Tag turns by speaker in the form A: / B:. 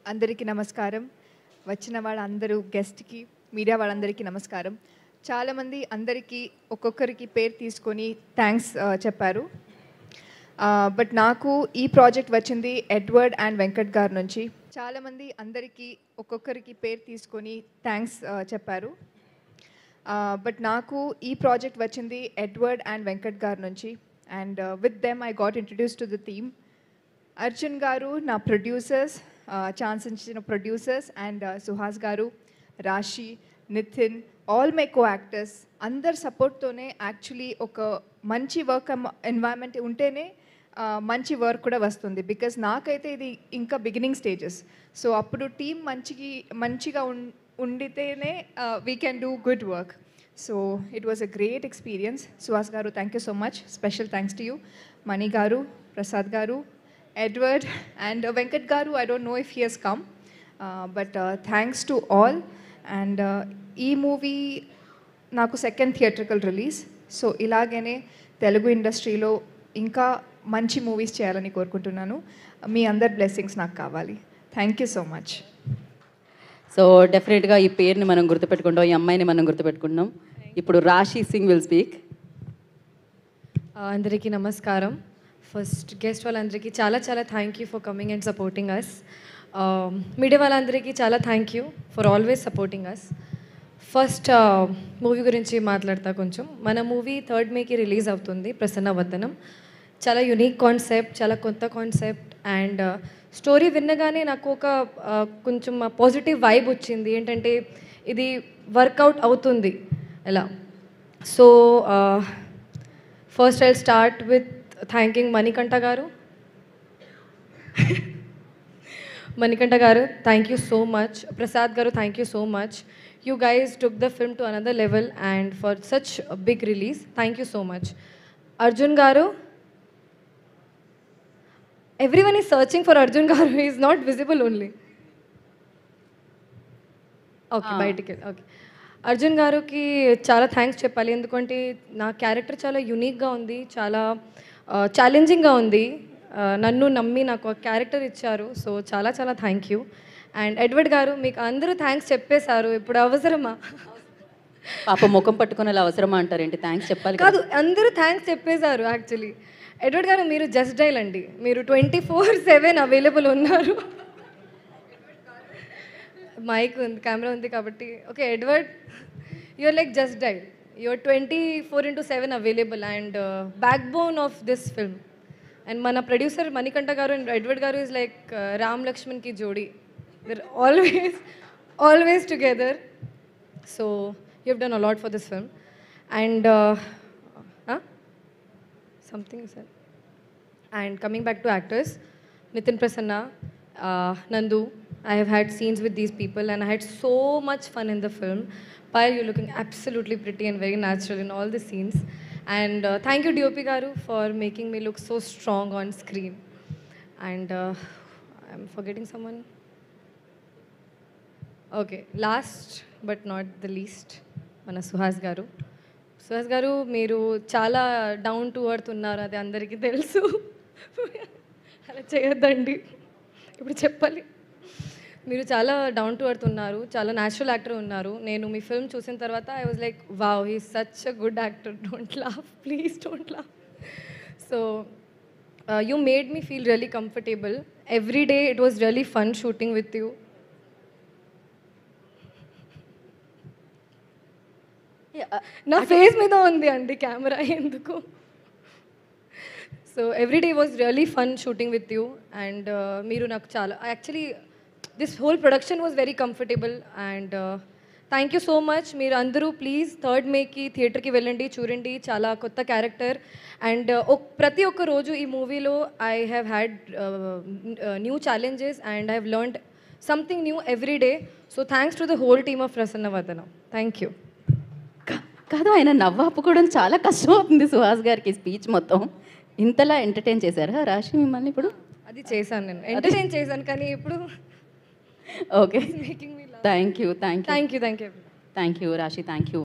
A: అందరికీ నమస్కారం వచ్చిన వాళ్ళందరూ గెస్ట్కి మీడియా వాళ్ళందరికీ నమస్కారం చాలామంది అందరికీ ఒక్కొక్కరికి పేరు తీసుకొని థ్యాంక్స్ చెప్పారు బట్ నాకు ఈ ప్రాజెక్ట్ వచ్చింది ఎడ్వర్డ్ అండ్ వెంకట్ గారి నుంచి చాలామంది అందరికీ ఒక్కొక్కరికి పేరు తీసుకొని థ్యాంక్స్ చెప్పారు బట్ నాకు ఈ ప్రాజెక్ట్ వచ్చింది ఎడ్వర్డ్ అండ్ వెంకట్ గారి నుంచి and with them I got introduce to the theme Arjun garu నా ప్రొడ్యూసర్స్ ఛాన్స్ ఇచ్చిన producers and Suhas garu Rashi Nitin all my co actors అందరి సపోర్ట్తోనే యాక్చువల్లీ ఒక మంచి వర్క్ ఎన్వైరన్మెంట్ ఉంటేనే ఆ, మంచి వర్క్ కూడా వస్తుంది బికాజ్ నాకైతే ఇది ఇంకా బిగినింగ్ స్టేజెస్ సో అప్పుడు టీం మంచికి మంచిగా ఉం ఉండితేనే we can do good work so it was a great experience Suhas garu thank you so much special thanks to you Mani garu Prasad garu Edward and Venkat garu I don't know if he he's come but thanks to all and ఈ movie నాకు second theatrical release so ఇలాగనే తెలుగు ఇండస్ట్రీలో ఇంకా మంచి movies చేయాలని కోరుకుంటున్నాను మీ అందరి blessings నాకు కావాలి thank you so much
B: so డెఫినెట్గా ఈ పేరుని మనం గుర్తుపెట్టుకుంటాం ఈ అమ్మాయిని మనం గుర్తుపెట్టుకుంటాం ఇప్పుడు రాశి సింగ్ విల్ స్పీక్
C: అందరికీ నమస్కారం ఫస్ట్ గెస్ట్ వాళ్ళందరికీ చాలా చాలా thank you for coming and supporting us media వాళ్ళందరికీ చాలా thank you for always supporting us first movie గురించి మాట్లాడతా కొంచెం మన మూవీ థర్డ్ మేకి రిలీజ్ అవుతుంది ప్రసన్న వద్దనం చాలా యునిక్ కాన్సెప్ట్ చాలా కొత్త కాన్సెప్ట్ అండ్ స్టోరీ విన్నగానే నాకు ఒక ఆ, కొంచెం పాజిటివ్ వైబ్ వచ్చింది ఏంటంటే ఇది వర్కౌట్ అవుతుంది ఎలా so first I start with thanking Manikanta garu Manikanta garu thank you so much Prasad garu thank you so much you guys took the film to another level and for such big release thank you so much Arjun garu every one is searching for Arjun garu is not visible only okay బయటికి okay Arjun గారికి చాలా thanks చెప్పాలి ఎందుకంటే నా character చాలా యునిక్గా ఉంది చాలా ఛాలెంజింగ్గా ఉంది ఆ, నన్ను నమ్మి నాకు ఒక క్యారెక్టర్ ఇచ్చారు సో చాలా చాలా థ్యాంక్ యూ అండ్ ఎడ్వర్డ్ గారు మీకు అందరూ థ్యాంక్స్ చెప్పేశారు ఇప్పుడు అవసరమా
B: పాప ముఖం పట్టుకునేలా అవసరమా అంటారేంటి థ్యాంక్స్ చెప్పాలి కదా.
C: కాదు అందరూ థ్యాంక్స్ చెప్పేశారు యాక్చువల్లీ ఎడ్వర్డ్ గారు మీరు జస్ట్ డైల్ అండి మీరు ట్వంటీ ఫోర్ సెవెన్ అవైలబుల్ ఉన్నారు మైక్ ఉంది కెమెరా ఉంది కాబట్టి okay Edward you're like just dial you're twenty four into seven available and backbone of this film and మన producer Manikanta garu and Edward garu is like Ram లక్ష్మణ్కి జోడీ they're always always together so you have done a lot for this film and something sir and coming back to actors Nitin Prasanna Nandu I have had scenes with these people and I had so much fun in the film. Payal, you're looking absolutely pretty and very natural in all the scenes. And uh, thank you, DOP Garu, for making me look so strong on screen. And uh, I'm forgetting someone. Okay last but not the least మన సుహాస్ గారు సుహాస్ గారు మీరు చాలా down to earth ఉన్నారు అది అందరికీ తెలుసు అలా చేయొద్దండి ఇప్పుడు చెప్పాలి మీరు చాలా డౌన్ టు అర్త్ ఉన్నారు చాలా న్యాచురల్ యాక్టర్ ఉన్నారు నేను మీ ఫిల్మ్ చూసిన తర్వాత I was like wow he such a good actor don't laugh please don't laugh so you made me feel really comfortable every day it was really fun shooting with you నా face మీద ఉంది అండి camera ఎందుకు so every day was really fun shooting with you and మీరు నాకు చాలా actually this whole production was very comfortable and thank you so much మీరు అందరూ ప్లీజ్ థర్డ్ మేకి థియేటర్కి వెళ్ళండి చూడండి చాలా కొత్త క్యారెక్టర్ అండ్ ప్రతి ఒక్క రోజు ఈ మూవీలో I have had new challenges and I have learned something new every day so thanks to the whole team of Prasanna Vadanam thank you
B: కా- కాదు ఆయన నవ్వు ఆపుకోవడం చాలా కష్టం అవుతుంది సుహాస్ గారికి స్పీచ్ మొత్తం ఇంతలా ఎంటర్టైన్ చేశారా రాశి మిమ్మల్ని ఇప్పుడు
C: అది చేశాను నేను ఎంటర్టైన్ చేశాను కానీ ఇప్పుడు
B: okay
C: making me
B: thank you thank you
C: thank you thank you
B: thank you Rashi thank you